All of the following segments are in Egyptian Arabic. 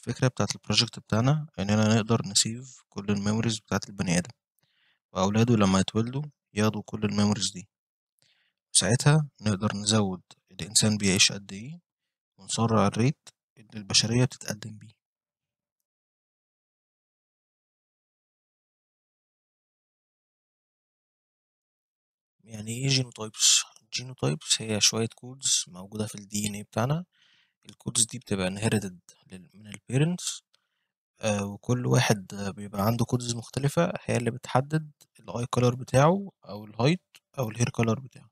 الفكرة بتاعة البروجكت بتاعنا إننا نقدر نسيف كل الميموريز بتاعة البني آدم وأولاده لما يتولدوا ياخدوا كل الميموريز دي ساعتها نقدر نزود الإنسان بيعيش قد إيه ونسرع الريت اللي البشرية بتتقدم بيه يعني إيه جينوتايبس؟ الجينوتايبس هي شوية كودز موجودة في الدي إن إيه بتاعنا الكودز دي بتبقى inherited من البيرنتس وكل واحد بيبقى عنده كودز مختلفة هي اللي بتحدد الاي كولر بتاعه أو الهايت أو الهير كولر بتاعه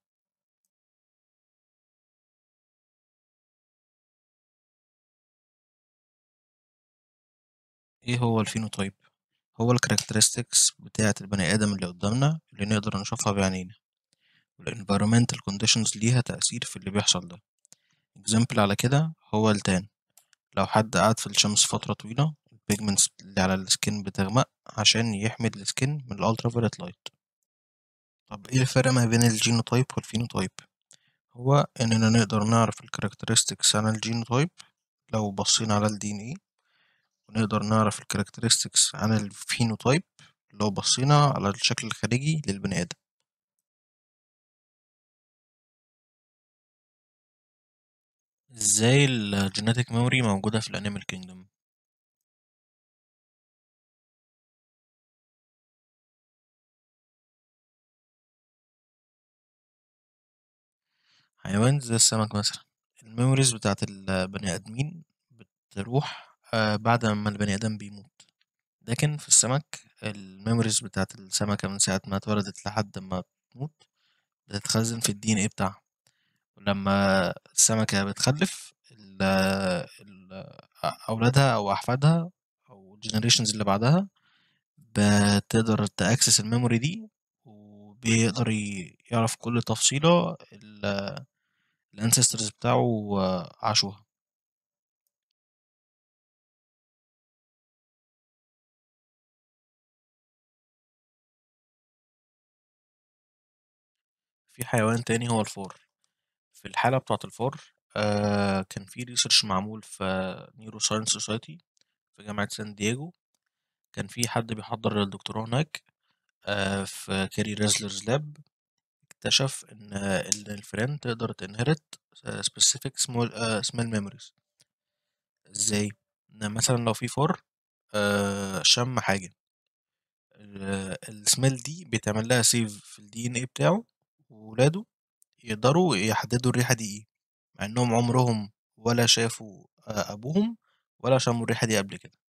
ايه هو الفينوتايب؟ هو الكاركترستكس بتاعة البني آدم اللي قدامنا اللي نقدر نشوفها بعينينا والانفيرومنتال كونديشنز ليها تأثير في اللي بيحصل ده اكزامبل على كده هو التان لو حد قعد في الشمس فترة طويلة البيجمنتس اللي على السكين بتغمق عشان يحمي السكين من الالترا فايولت لايت طب ايه الفرق ما بين الجينوتايب والفينوتايب هو اننا نقدر نعرف الكاركترستكس عن الجينوتايب لو بصينا على الدي ان ايه ونقدر نعرف الكاركترستكس عن الفينوتايب لو بصينا على الشكل الخارجي للبني ادم ازاي الجينيتك ميموري موجودة في الانيمال كينجدوم حيوان زي السمك مثلا الميموريز بتاعت البني ادمين بتروح بعد ما البني ادم بيموت لكن في السمك الميموريز بتاعت السمكة من ساعة ما اتولدت لحد ما تموت بتتخزن في الدي ان ايه بتاعها ولما السمكة بتخلف ال ال أولادها أو أحفادها أو الجنريشنز اللي بعدها بتقدر تأكسس الميموري دي وبيقدر يعرف كل تفصيلة الانسسترز بتاعه عاشوها في حيوان تاني هو الفار في الحالة بتاعة الفار آه كان في ريسيرش معمول في نيورو ساينس سوسايتي في جامعة سان دييجو كان في حد بيحضر للدكتوراه هناك آه في كاري ريزلرز لاب اكتشف ان ان الفئران تقدر تنهرت specific small uh, small memories ازاي ان مثلا لو في فار آه شم حاجة السميل دي بيتعمل لها سيف في الدي ان ايه بتاعه وولاده يقدروا يحددوا الريحة دي ايه مع انهم عمرهم ولا شافوا ابوهم ولا شموا الريحة دي قبل كده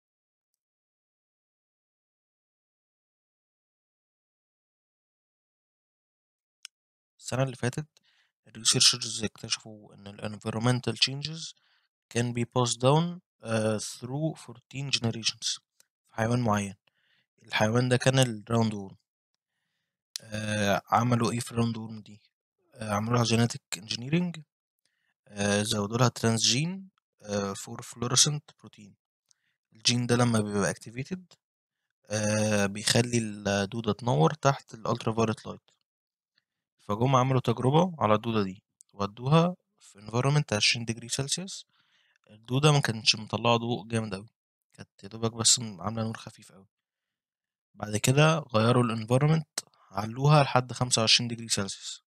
السنة اللي فاتت الريسيرشرز اكتشفوا ان ال environmental changes can be passed down uh, through 14 generations في حيوان معين الحيوان ده كان الراوند وورم آه عملوا ايه في الراوند وورم دي آه عملوا لها جينيتك انجينيرنج آه زودوا لها ترانس جين فور فلورسنت بروتين الجين ده لما بيبقى اكتيفيتد آه بيخلي الدودة تنور تحت الالترا فايولت لايت فجم عملوا تجربة على الدودة دي ودوها في environment 20 ديجري سلسيوس الدودة ما كانتش مطلعة ضوء جامد أوي كانت يا دوبك بس عاملة نور خفيف أوي بعد كده غيروا الانفيرومنت علوها لحد خمسة وعشرين ديجري سلسيوس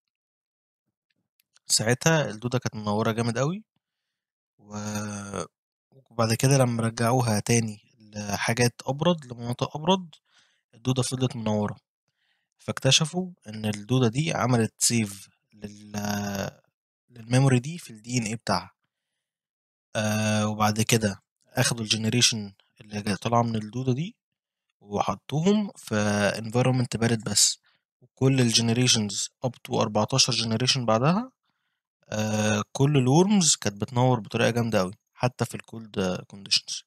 ساعتها الدودة كانت منورة جامد أوي و... وبعد كده لما رجعوها تاني لحاجات أبرد لمناطق أبرد الدودة فضلت منورة فاكتشفوا إن الدودة دي عملت سيف لل للميموري دي في الدي ان ايه بتاعها آه وبعد كده اخدوا الجنريشن اللي طالعه من الدودة دي وحطوهم في environment بارد بس وكل الجنريشنز up to 14 جنريشن بعدها آه كل الورمز كانت بتنور بطريقة جامدة أوي حتى في الكولد كونديشنز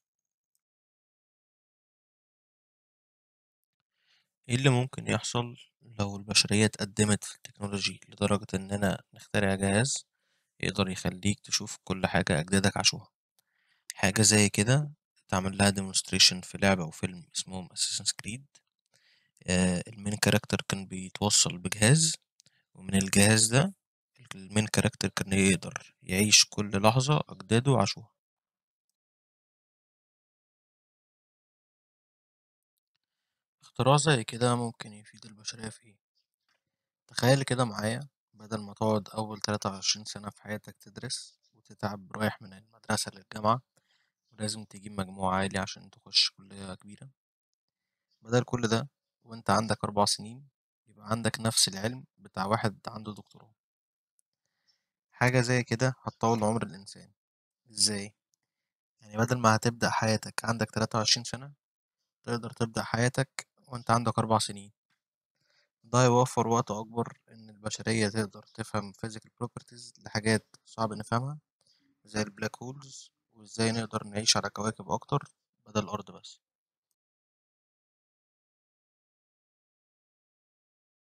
ايه اللي ممكن يحصل لو البشرية اتقدمت في التكنولوجي لدرجة اننا نخترع جهاز يقدر يخليك تشوف كل حاجة أجدادك عاشوها حاجة زي كده اتعمل لها demonstration في لعبة أو فيلم اسمهم Assassin's Creed آه المين كاركتر كان بيتوصل بجهاز ومن الجهاز ده المين كاركتر كان يقدر يعيش كل لحظة أجداده عاشوها اختراع زي كده ممكن يفيد البشرية في إيه؟ تخيل كده معايا بدل ما تقعد أول تلاتة وعشرين سنة في حياتك تدرس وتتعب رايح من المدرسة للجامعة ولازم تجيب مجموع عالي عشان تخش كلية كبيرة بدل كل ده وانت عندك أربع سنين يبقى عندك نفس العلم بتاع واحد عنده دكتوراه حاجة زي كده هتطول عمر الإنسان ازاي؟ يعني بدل ما هتبدأ حياتك عندك تلاتة وعشرين سنة تقدر تبدأ حياتك وانت عندك أربع سنين ده هيوفر وقت أكبر إن البشرية تقدر تفهم physical properties لحاجات صعب نفهمها زي البلاك هولز وإزاي نقدر نعيش على كواكب أكتر بدل الأرض بس.